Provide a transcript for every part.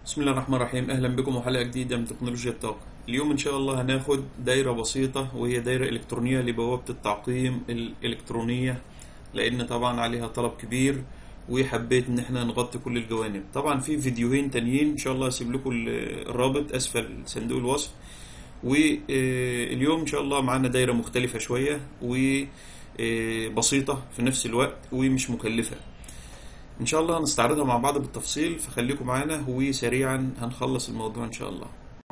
بسم الله الرحمن الرحيم اهلا بكم وحلقه جديده من تكنولوجيا الطاقه اليوم ان شاء الله هناخد دايره بسيطه وهي دايره الكترونيه لبوابه التعقيم الالكترونيه لان طبعا عليها طلب كبير وحبيت ان احنا نغطي كل الجوانب طبعا في فيديوهين تانيين ان شاء الله هسيب لكم الرابط اسفل صندوق الوصف واليوم ان شاء الله معانا دايره مختلفه شويه وبسيطه في نفس الوقت ومش مكلفه ان شاء الله هنستعرضها مع بعض بالتفصيل فخليكم معانا وسريعا هنخلص الموضوع ان شاء الله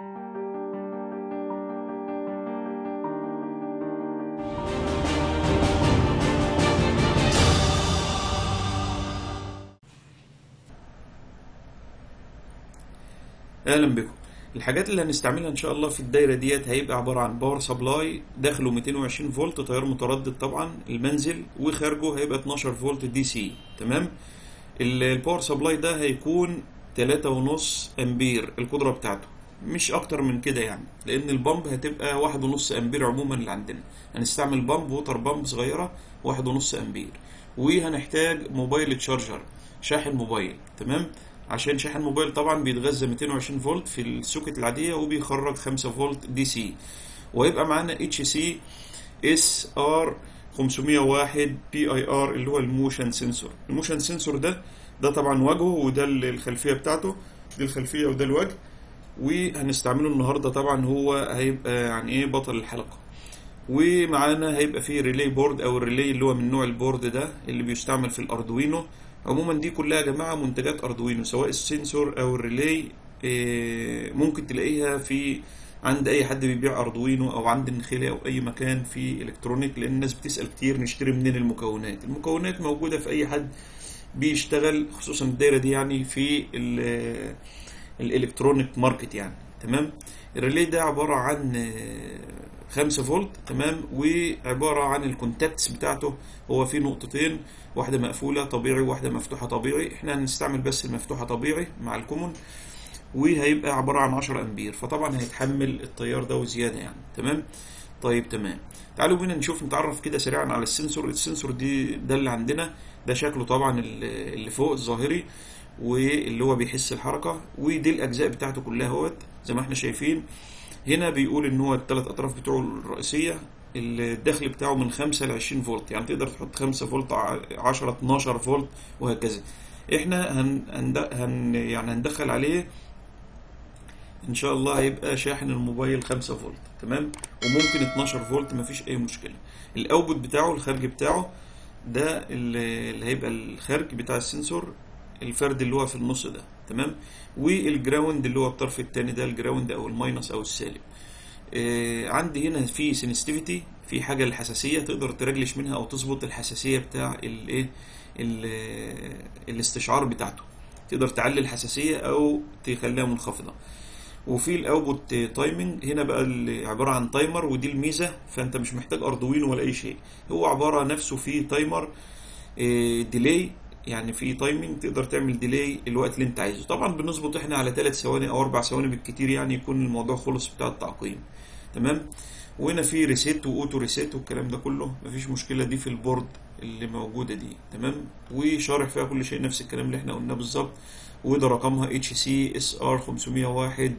اهلا بكم الحاجات اللي هنستعملها ان شاء الله في الدايره ديت هيبقى عباره عن باور سبلاي داخله 220 فولت تيار متردد طبعا المنزل وخارجه هيبقى 12 فولت دي سي تمام الباور سبلاي ده هيكون 3.5 امبير القدره بتاعته مش اكتر من كده يعني لان البامب هتبقى 1.5 امبير عموما اللي عندنا هنستعمل بامب ووتر بامب صغيره 1.5 امبير وهنحتاج موبايل تشارجر شاحن موبايل تمام عشان شاحن موبايل طبعا بيتغذى 220 فولت في السوكت العاديه وبيخرج 5 فولت دي سي وهيبقى معانا اتش سي اس ار 501 بي اي ار اللي هو الموشن سنسور الموشن سنسور ده ده طبعا وجهه وده الخلفيه بتاعته دي الخلفيه وده الوجه وهنستعمله النهارده طبعا هو هيبقى يعني ايه بطل الحلقه ومعانا هيبقى فيه ريلي بورد او الريلي اللي هو من نوع البورد ده اللي بيستعمل في الاردوينو عموما دي كلها يا جماعه منتجات اردوينو سواء السنسور او الريلي ممكن تلاقيها في عند اي حد بيبيع اردوينو او عند النخيله او اي مكان في الكترونيك لان الناس بتسال كتير نشتري منين المكونات المكونات موجوده في اي حد بيشتغل خصوصا الدايره دي يعني في الالكترونيك ماركت يعني تمام الريلي ده عباره عن 5 فولت تمام وعباره عن الكونتاكتس بتاعته هو فيه نقطتين واحده مقفوله طبيعي وواحده مفتوحه طبيعي احنا هنستعمل بس المفتوحه طبيعي مع الكومون وهيبقى عباره عن 10 امبير فطبعا هيتحمل التيار ده وزياده يعني تمام طيب تمام تعالوا بينا نشوف نتعرف كده سريعا على السنسور السنسور دي ده اللي عندنا ده شكله طبعا اللي فوق الظاهري واللي هو بيحس الحركه ودي الاجزاء بتاعته كلها اهوت زي ما احنا شايفين هنا بيقول ان هو الثلاث اطراف بتوعه الرئيسيه الدخل بتاعه من 5 ل 20 فولت يعني تقدر تحط 5 فولت 10 12 فولت وهكذا احنا هن, هن يعني هندخل عليه ان شاء الله هيبقى شاحن الموبايل 5 فولت تمام وممكن 12 فولت مفيش اي مشكله الاوتبوت بتاعه الخارج بتاعه ده اللي هيبقى الخارج بتاع السنسور الفرد اللي هو في النص ده تمام والجراوند اللي هو الطرف الثاني ده الجراوند او الماينس او السالب آه عندي هنا في سنسيتيفيتي في حاجه للحساسيه تقدر ترجلش منها او تظبط الحساسيه بتاع الايه الاستشعار بتاعته تقدر تعلي الحساسيه او تخليها منخفضه وفي الاوتبوت تايمنج هنا بقى عباره عن تايمر ودي الميزه فانت مش محتاج اردوينو ولا اي شيء هو عباره نفسه في تايمر آه ديلي يعني في تايمنج تقدر تعمل ديلي الوقت اللي انت عايزه طبعا بنظبط احنا على 3 ثواني او 4 ثواني بالكتير يعني يكون الموضوع خلص بتاع التعقيم تمام وهنا في ريسيت واوتو ريسيت والكلام ده كله مفيش مشكله دي في البورد اللي موجوده دي تمام وشارح فيها كل شيء نفس الكلام اللي احنا قلناه بالظبط وده رقمها اتش سي اس ار 501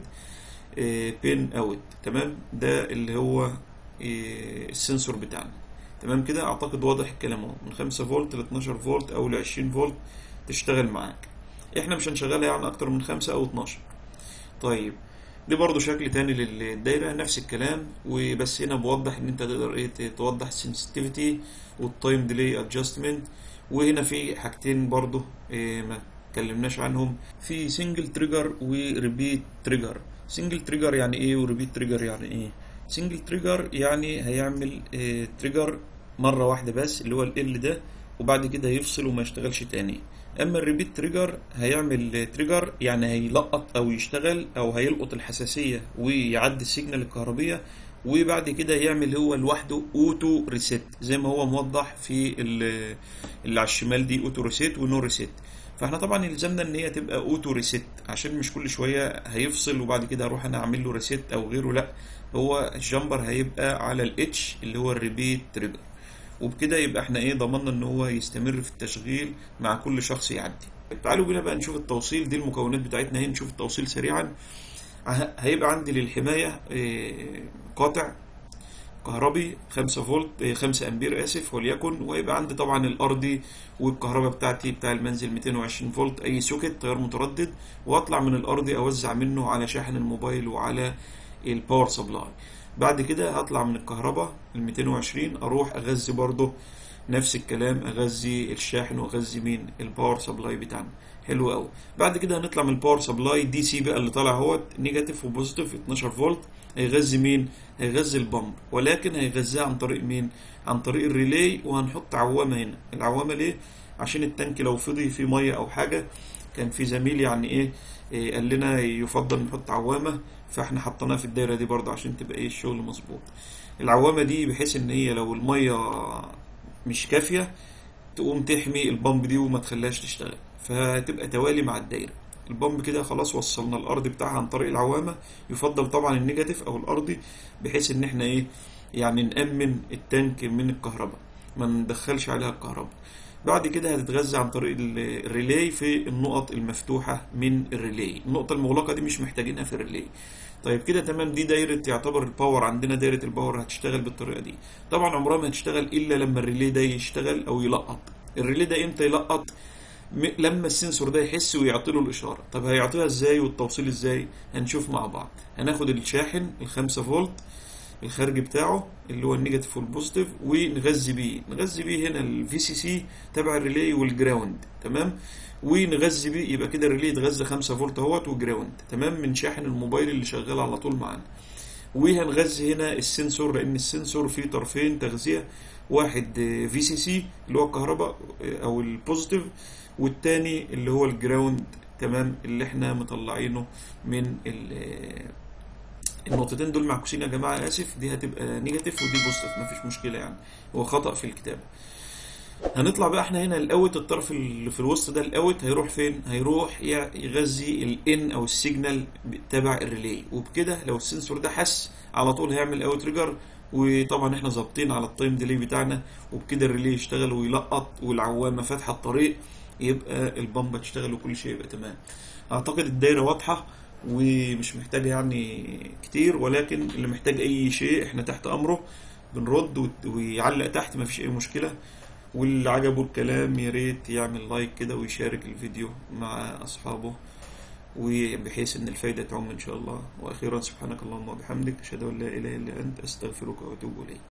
بين اوت تمام ده اللي هو السنسور بتاعنا تمام كده اعتقد واضح الكلام اهو من 5 فولت ل 12 فولت او ل 20 فولت تشتغل معاك احنا مش هنشغلها يعني اكتر من 5 او 12 طيب دي برضو شكل تاني للدايره نفس الكلام وبس هنا بوضح ان انت تقدر ايه توضح السنسيتيفيتي والتايم ديلي ادجستمنت وهنا في حاجتين برضو إيه ما اتكلمناش عنهم في سنجل تريجر وريبيت تريجر سنجل تريجر يعني ايه وريبيت تريجر يعني ايه سنجل تريجر يعني هيعمل اه تريجر مرة واحدة بس اللي هو ال ده وبعد كده هيفصل وما يشتغلش تاني اما الريبيت تريجر هيعمل تريجر يعني هيلقط او يشتغل او هيلقط الحساسية ويعدي السيجنال الكهربية وبعد كده يعمل هو لوحده اوتو ريسيت زي ما هو موضح في اللي على الشمال دي اوتو ريسيت ونو ريسيت فاحنا طبعا يلزمنا ان هي تبقى اوتو ريسيت عشان مش كل شويه هيفصل وبعد كده اروح انا اعمل له ريسيت او غيره لا هو الجامبر هيبقى على الاتش اللي هو الريبيت تريجر وبكده يبقى احنا ايه ضمننا ان هو يستمر في التشغيل مع كل شخص يعدي تعالوا بينا بقى نشوف التوصيل دي المكونات بتاعتنا اهي نشوف التوصيل سريعا ه- هيبقى عندي للحماية آه، قاطع كهربي 5 فولت آه، 5 امبير اسف وليكن ويبقى عندي طبعا الارضي والكهرباء بتاعتي بتاع المنزل 220 فولت اي سوكت تيار متردد واطلع من الارضي اوزع منه على شاحن الموبايل وعلى الباور سبلاي بعد كده هطلع من الكهرباء ال 220 اروح اغذي برضه نفس الكلام اغذي الشاحن واغذي مين الباور سبلاي بتاعنا حلو قوي بعد كده هنطلع من الباور سبلاي دي سي بقى اللي طالع اهوت نيجاتيف وبوزيتيف 12 فولت هيغذي مين هيغذي البامب ولكن هيغذيها عن طريق مين عن طريق الريلي وهنحط عوامه هنا العوامه ليه عشان التانك لو فضي فيه ميه او حاجه كان في زميل يعني ايه, إيه قال لنا يفضل نحط عوامه فاحنا حطيناها في الدايره دي برضه عشان تبقى ايه الشغل مظبوط العوامه دي بحيث ان هي لو الميه مش كافيه تقوم تحمي البامب دي وما تخليهاش تشتغل فهتبقى توالي مع الدايره البامب كده خلاص وصلنا الارض بتاعها عن طريق العوامه يفضل طبعا النيجاتيف او الارضي بحيث ان احنا ايه يعني نامن التانك من الكهرباء ما ندخلش عليها الكهرباء بعد كده هتتغذى عن طريق ال- الريلي في النقط المفتوحة من الريلي النقطة المغلقة دي مش محتاجينها في الريلي طيب كده تمام دي دايرة يعتبر الباور عندنا دايرة الباور هتشتغل بالطريقة دي طبعا عمرها ما هتشتغل إلا لما الريلي ده يشتغل أو يلقط الريلي ده إمتى يلقط م- لما السنسور ده يحس ويعطي له الإشارة طب هيعطيها إزاي والتوصيل إزاي هنشوف مع بعض هناخد الشاحن الخمسة فولت الخارجي بتاعه اللي هو النيجاتيف والبوزيتيف ونغذي بيه نغذي بيه هنا الفي سي سي تبع الريلي والجراوند تمام ونغذي بيه يبقى كده الريلي يتغذى 5 فولت اهوت وجراوند تمام من شاحن الموبايل اللي شغال على طول معانا وهنغذي هنا السنسور لان السنسور فيه طرفين تغذيه واحد في سي سي اللي هو الكهرباء آه، او البوزيتيف والتاني اللي هو الجراوند تمام اللي احنا مطلعينه من ال- النقطتين دول معكوسين يا جماعه اسف دي هتبقى نيجاتيف ودي بوزيتيف مفيش مشكله يعني هو خطأ في الكتابه هنطلع بقى احنا هنا الاوت الطرف اللي في الوسط ده الاوت هيروح فين هيروح ي- يغذي الان او السيجنال تبع الريلي وبكده لو السنسور ده حس على طول هيعمل اوت ريجر وطبعا احنا ظابطين على التايم ديلي بتاعنا وبكده الريلي يشتغل ويلقط والعوامه فاتحه الطريق يبقى البامبه تشتغل وكل شيء يبقى تمام اعتقد الدايره واضحه ومش محتاجه يعني كتير ولكن اللي محتاج اي شيء احنا تحت امره بنرد وت- ويعلق تحت مفيش اي مشكله واللي عجبه الكلام يا ريت يعمل لايك كده ويشارك الفيديو مع اصحابه وبحيث ان الفايده تعم ان شاء الله واخيرا سبحانك اللهم وبحمدك اشهد ان لا اله الا انت استغفرك واتوب اليك